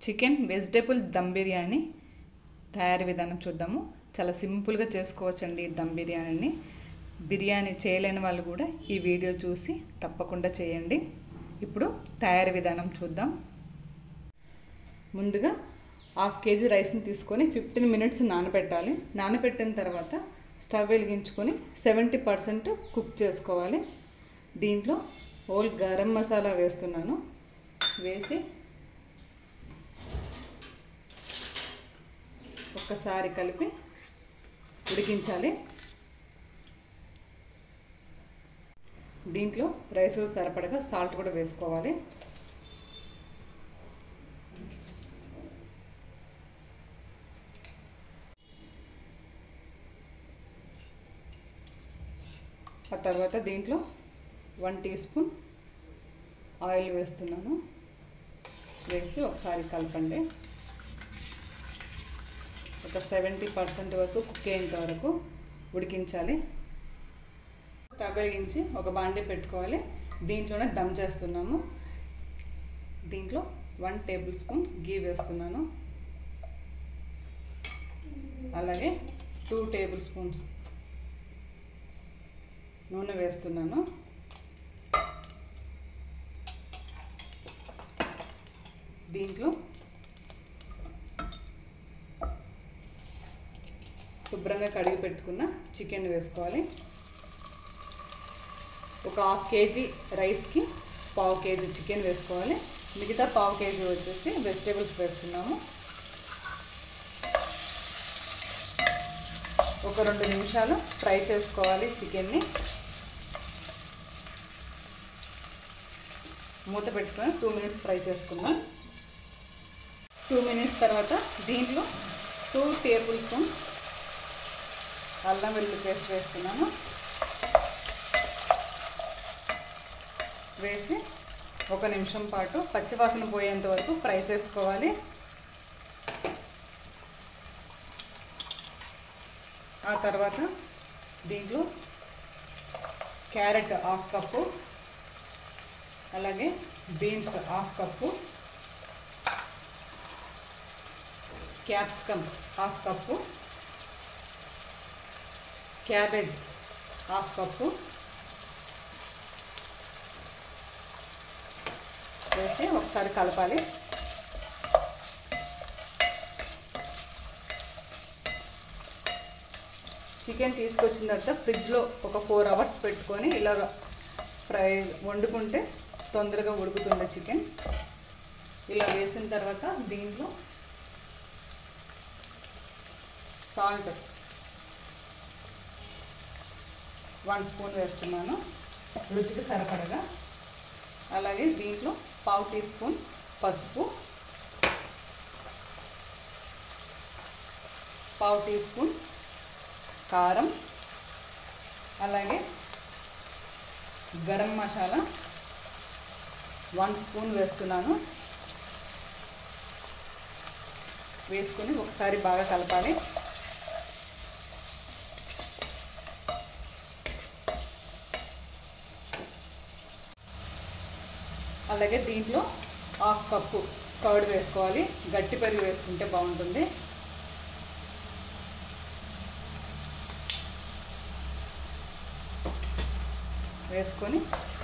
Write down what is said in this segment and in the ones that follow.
chicken vegetable dum biryani తయారీ విధానం చూద్దాము చాలా సింపుల్గా చేసుకోవచ్చండి ఈ దమ్ బిర్యానీని బిర్యానీ చేయలేని వాళ్ళు కూడా ఈ వీడియో చూసి తప్పకుండా చేయండి ఇప్పుడు తయారీ విధానం చూద్దాం ముందుగా హాఫ్ కేజీ రైస్ని తీసుకొని ఫిఫ్టీన్ మినిట్స్ నానబెట్టాలి నానబెట్టిన తర్వాత స్టవ్ వెలిగించుకొని సెవెంటీ పర్సెంట్ కుక్ చేసుకోవాలి దీంట్లో హోల్ గరం మసాలా వేస్తున్నాను వేసి ఒక్కసారి కలిపి ఉడికించాలి దీంట్లో రైస్ సరిపడగా సాల్ట్ కూడా వేసుకోవాలి ఆ తర్వాత దీంట్లో వన్ టీ స్పూన్ ఆయిల్ వేస్తున్నాను వేసి ఒకసారి కలపండి ఒక సెవెంటీ పర్సెంట్ వరకు కుక్ అయ్యేంత వరకు ఉడికించాలి స్టవ్ వెలిగించి ఒక బాండీ పెట్టుకోవాలి దీంట్లోనే దమ్ చేస్తున్నాము దీంట్లో వన్ టేబుల్ స్పూన్ గీ వేస్తున్నాను అలాగే టూ టేబుల్ స్పూన్స్ నూనె వేస్తున్నాను దీంట్లో శుభ్రంగా కడిగి పెట్టుకున్న చికెన్ వేసుకోవాలి ఒక హాఫ్ కేజీ రైస్కి పావు కేజీ చికెన్ వేసుకోవాలి మిగతా పావు కేజీ వచ్చేసి వెజిటేబుల్స్ వేస్తున్నాము ఒక రెండు నిమిషాలు ఫ్రై చేసుకోవాలి చికెన్ని మూత పెట్టుకొని టూ మినిట్స్ ఫ్రై చేసుకుందాం టూ మినిట్స్ తర్వాత దీంట్లో టూ టేబుల్ స్పూన్స్ అల్లం వెల్లుల్లి పేస్ట్ వేస్తున్నాను వేసి ఒక నిమిషం పాటు పచ్చివాసన పోయేంత వరకు ఫ్రై చేసుకోవాలి ఆ తర్వాత దీంట్లో క్యారెట్ హాఫ్ కప్పు అలాగే beans half cup capsicum half cup cabbage half cup వేసి ఒకసారి కలపాలి చికెన్ తీసుకొచ్చిన తర్వాత ఫ్రిడ్జ్లో ఒక ఫోర్ అవర్స్ పెట్టుకొని ఇలాగ ఫ్రై వండుకుంటే తొందరగా ఉడుకుతుంది చికెన్ ఇలా వేసిన తర్వాత దీంట్లో సాల్ట్ వన్ స్పూన్ వేస్తున్నాను రుచికి సరిపడగా అలాగే దీంట్లో పావు టీ స్పూన్ పసుపు పావు టీ స్పూన్ కారం అలాగే గరం మసాలా వన్ స్పూన్ వేస్తున్నాను వేసుకొని ఒకసారి బాగా కలపాలి అలాగే దీంట్లో హాఫ్ కప్పు కర్డ్ వేసుకోవాలి గట్టి పెరుగు వేసుకుంటే బాగుంటుంది వేసుకొని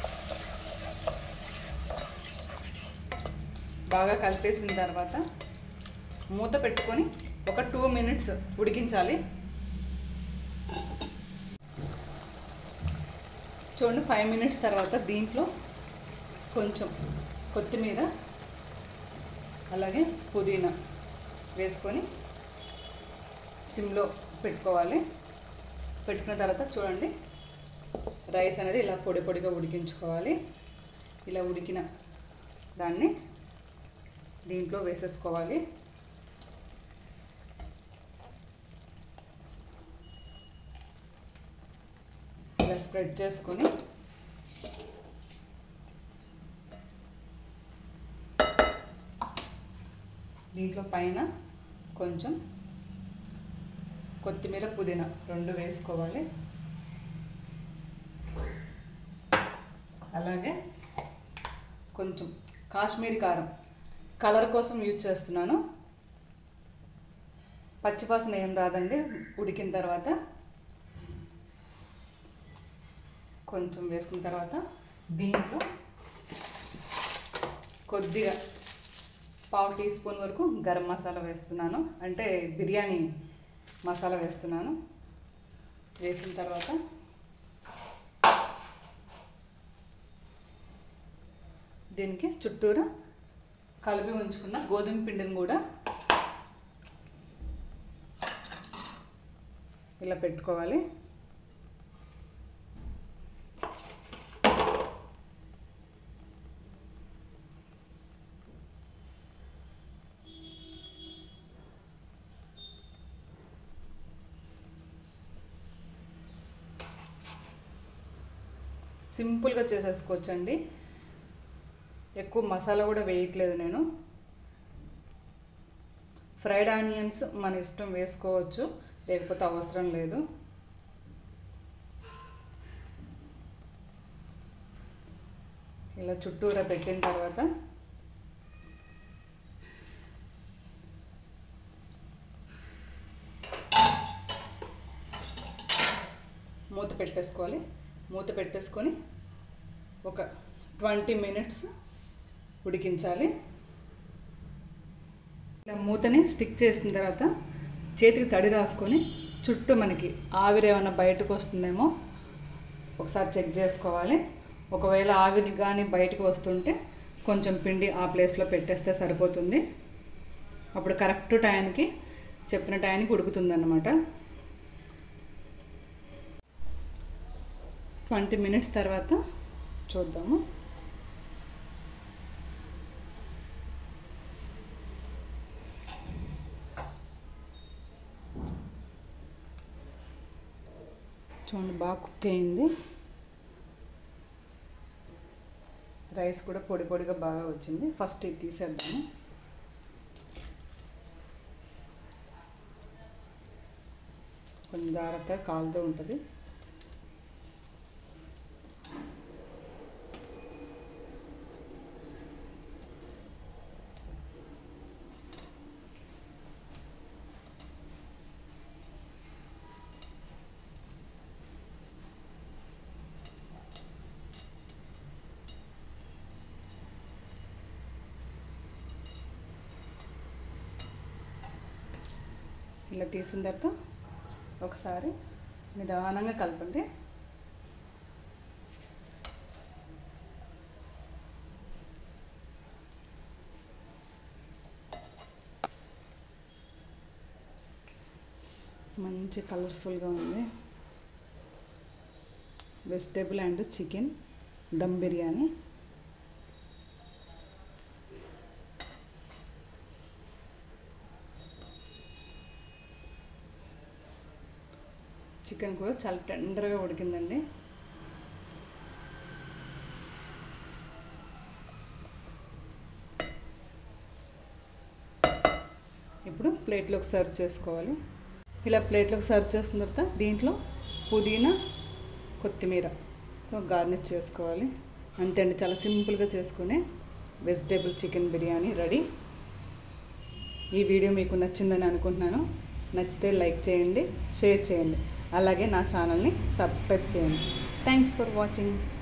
బాగా కలిపేసిన తర్వాత మూత పెట్టుకొని ఒక టూ మినిట్స్ ఉడికించాలి చూడండి ఫైవ్ మినిట్స్ తర్వాత దీంట్లో కొంచెం కొత్తిమీర అలాగే పుదీనా వేసుకొని సిమ్లో పెట్టుకోవాలి పెట్టుకున్న తర్వాత చూడండి రైస్ అనేది ఇలా పొడి పొడిగా ఉడికించుకోవాలి ఇలా ఉడికిన దాన్ని దీంట్లో వేసేసుకోవాలి ఇలా స్ప్రెడ్ చేసుకొని దీంట్లో పైన కొంచెం కొత్తిమీర పుదీనా రెండు వేసుకోవాలి అలాగే కొంచెం కాశ్మీరీ కారం కలర్ కోసం యూజ్ చేస్తున్నాను పచ్చివాసన ఏం రాదండి ఉడికిన తర్వాత కొంచెం వేసుకున్న తర్వాత దీంట్లో కొద్దిగా పావు టీ స్పూన్ వరకు గరం మసాలా వేస్తున్నాను అంటే బిర్యానీ మసాలా వేస్తున్నాను వేసిన తర్వాత దీనికి చుట్టూరా కలిపి ఉంచుకున్న గోధుమ పిండిని కూడా ఇలా పెట్టుకోవాలి సింపుల్గా చేసేసుకోవచ్చండి ఎక్కువ మసాలా కూడా వేయట్లేదు నేను ఫ్రైడ్ ఆనియన్స్ మన ఇష్టం వేసుకోవచ్చు లేకపోతే అవసరం లేదు ఇలా చుట్టూరా పెట్టిన తర్వాత మూత పెట్టేసుకోవాలి మూత పెట్టేసుకొని ఒక ట్వంటీ మినిట్స్ ఉడికించాలి ఇలా మూతని స్టిక్ చేసిన తర్వాత చేతికి తడి రాసుకొని చుట్టూ మనకి ఆవిరి ఏమైనా బయటకు వస్తుందేమో ఒకసారి చెక్ చేసుకోవాలి ఒకవేళ ఆవిరి కానీ బయటకు వస్తుంటే కొంచెం పిండి ఆ ప్లేస్లో పెట్టేస్తే సరిపోతుంది అప్పుడు కరెక్ట్ టైంకి చెప్పిన టైంకి ఉడుకుతుంది అన్నమాట ట్వంటీ మినిట్స్ తర్వాత చూద్దాము చూడండి బాగా కుక్ అయింది రైస్ కూడా పొడి పొడిగా బాగా వచ్చింది ఫస్ట్ ఇది తీసేద్దాము కొంచెం జాగ్రత్తగా కాలుతూ ఉంటుంది ఇలా తీసిన తర్వాత ఒకసారి నిదానంగా కలపండి మంచి కలర్ఫుల్గా ఉంది vegetable and chicken dum biryani chicken కూడా చాలా టెండర్గా ఉడికిందండి ఇప్పుడు ప్లేట్లోకి సర్వ్ చేసుకోవాలి ఇలా ప్లేట్లోకి సర్వ్ చేసిన తర్వాత దీంట్లో పుదీనా కొత్తిమీర గార్నిష్ చేసుకోవాలి అంతే అండి చాలా సింపుల్గా చేసుకునే వెజిటేబుల్ చికెన్ బిర్యానీ రెడీ ఈ వీడియో మీకు నచ్చిందని అనుకుంటున్నాను నచ్చితే లైక్ చేయండి షేర్ చేయండి అలాగే నా ఛానల్ని సబ్స్క్రైబ్ చేయండి థ్యాంక్స్ ఫర్ వాచింగ్